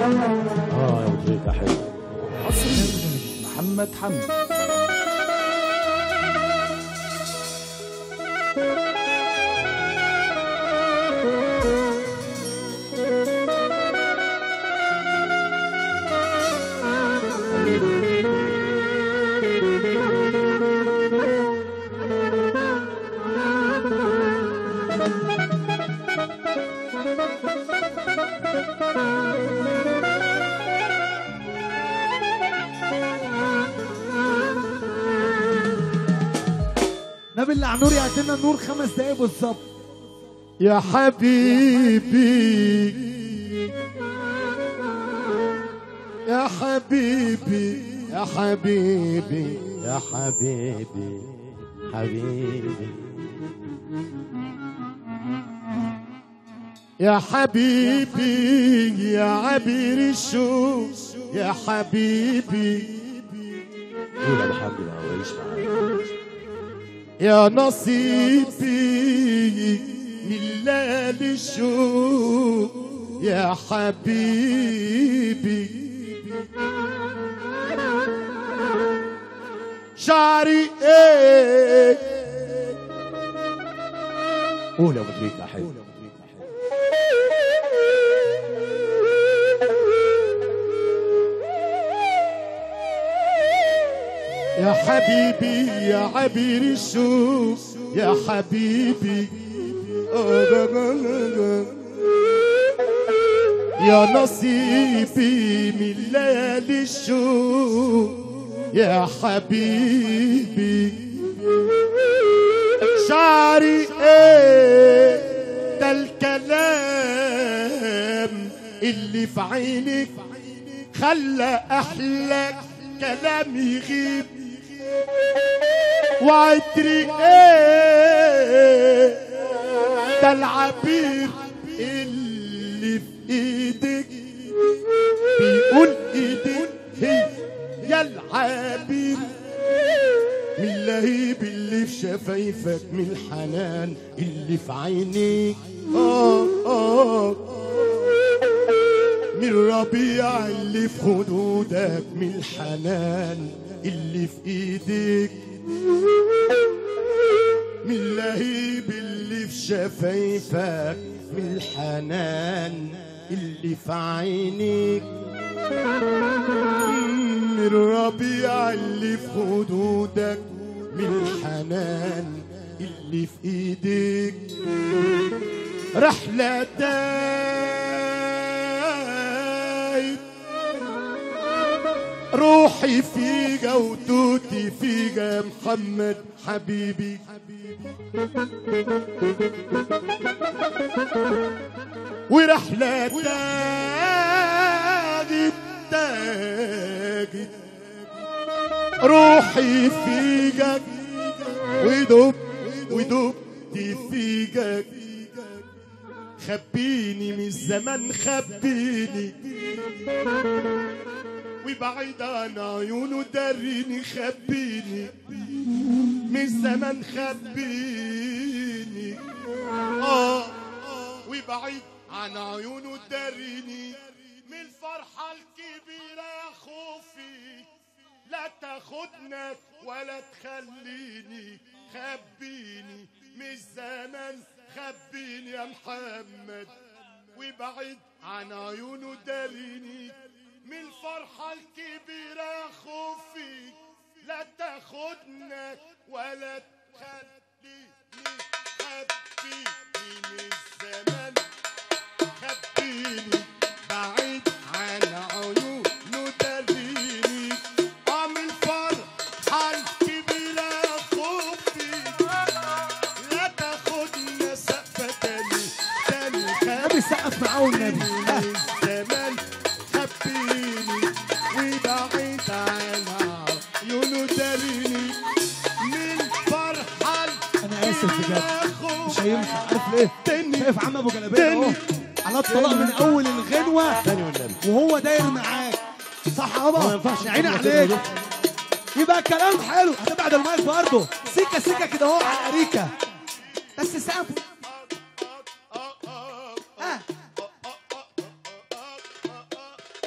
اه يا مدريكا حلو حصريا محمد حمدي نبي اللي على النور يعطينا النور خمس دقايق بالظبط يا حبيبي يا حبيبي يا حبيبي يا حبيبي حبيبي يا حبيبي يا عبير الشوق يا حبيبي قول يا حبيبي ما ويش معاك يا نصيبي من ليالي الشوق يا حبيبي شعري ايه قول يا مدريكا حلو يا حبيبي يا عبير الشوق يا حبيبي يا نصيبي من ليالي الشوق يا حبيبي شعري ايه ده الكلام اللي في عينك خلى احلى كلام يغيب وعطري ايه ده العبير اللي في ايدك بيقول ايدك هي يا العبير من اللهيب اللي في شفايفك من الحنان اللي في عينيك آه آه من الربيع اللي في خدودك من الحنان اللي في ايديك من اللهيب اللي في شفايفك من الحنان اللي في عينيك من الربيع اللي في خدودك من الحنان اللي في ايديك رحلة دايب روحي فيك وتوتي فيك يا محمد حبيبي ورحلة تاجد تاجد روحي فيك ودب ودبتي فيك خبيني من الزمن خبيني وبعيد عن عيونه دريني خبيني من الزمن خبيني اه وبعيد عن عيونه دريني من الفرحة الكبيرة يا خوفي لا تاخدنا ولا تخليني خبيني من الزمن خبيني يا محمد وبعيد عن عيونه داريني من الفرحة الكبيرة يا خوفي لا تاخدنا ولا تخليني خبيني من الزمن خبيني بعيد عن عيونه داريني عامل فرحة الكبيرة يا خوفي لا تاخدنا سقفة تاني تاني نبي سقف معاه والنبي ها. الزمان خبيني وبعيد عن عيونه داريني من فرحة انا اسف بجد مش هينفع عارف ليه تاني شايف عم ابو جلابيه اهو على الطلاق من اول الغنوه تاني والنبي وهو داير معاك صح يابا ما ينفعش يا عيني الكلمة عليك دي. يبقى كلام حلو هتبعد المايك برضه سيكه سيكه كده اهو على الاريكه بس سقف اه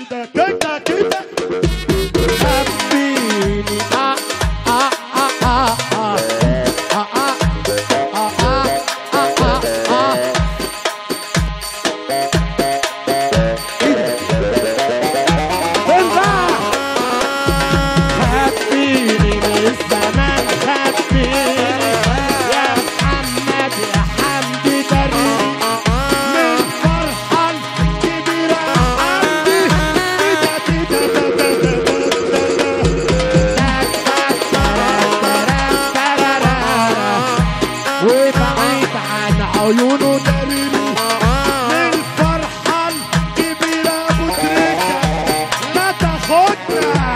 كده كده كده حبيني آه آه آه آه آه آه آه آه آه آه آه انت خبيني من الزمان خبيني يا محمد يا حمدي دريني من فرحة كبيرة عندي كده كده كده وبعيد عن عيونه داريني من الفرحة الكبيرة مدركة لا تاخدنا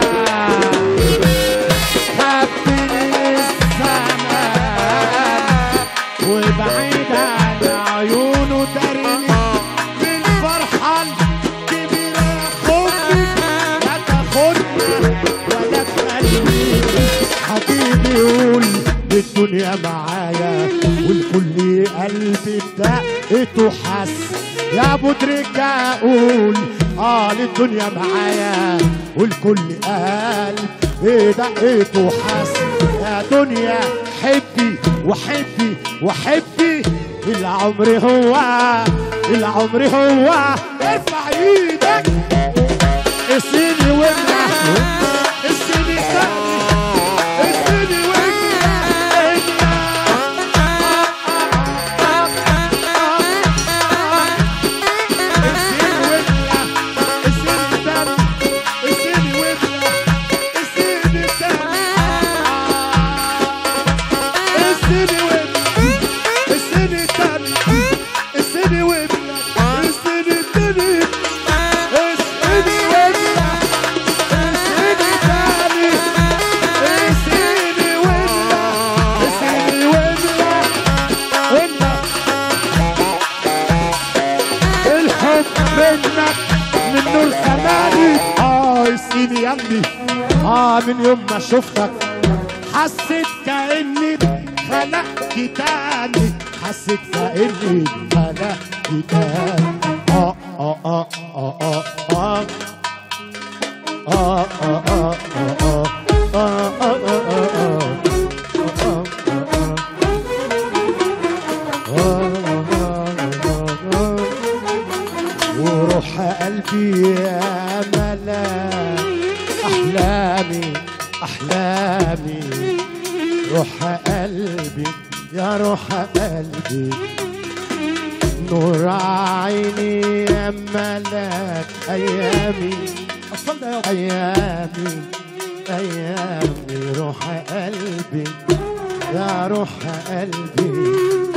خبني الزمان وبعيد عن عيونه داريني من الفرحة الكبيرة خدك لا تاخدنا ولا تخليني حبيبي قول الدنيا معايا والكل قلبي بدقته حس يا ابو تركة قول اه للدنيا معايا والكل قلب بدقته حس يا دنيا حبي وحبي وحبي العمر هو العمر هو ارفع ايدك اسيني وامنع السني تاني السني وانت السني وانت السني تاني السني وانت السني تاني السني وانت السني تاني السني وانت السني تاني السني وانت السني تاني السني وانت السني وانت انت الحب منك من نور سماني اه يسيني يا ابني اه من يوم ما شفتك حسيت كاني خلقت تاني حسيت كاني خلقت تاني اه اه اه اه اه اه اه اه اه اه اه اه اه وروح قلبي يا ملاك أحلامي أحلامي روح قلبي يا روح قلبي نور عيني يا ملاك أيامي اطفال ده يابا أيامي أيامي روح قلبي يا روح قلبي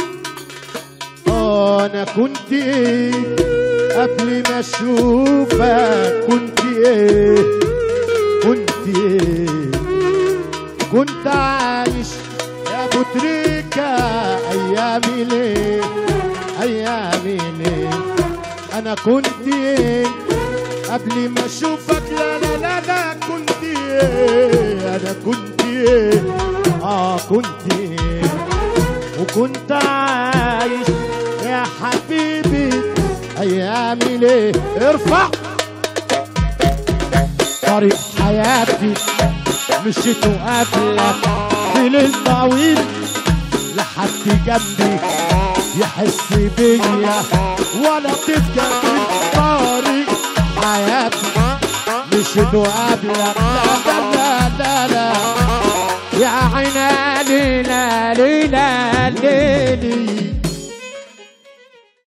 آه، أنا كنت إيه قبل ما أشوفك كنت إيه كنت إيه كنت عايش يا أبو تريكة أيامي ليه أيامي ليه أنا كنت إيه قبل ما أشوفك لا لا لا لا كنت إيه أنا كنت إيه آه كنت إيه وكنت عايش يا حبيبي ايامي ليه ارفع طريق حياتي مشيت وقابلك في ليل طويل لحد جنبي يحس بيا ولا تتجنن طريق حياتي مشيت وقابلك لا لا لا لا, لا يا عينا ليلى ليلى ليلي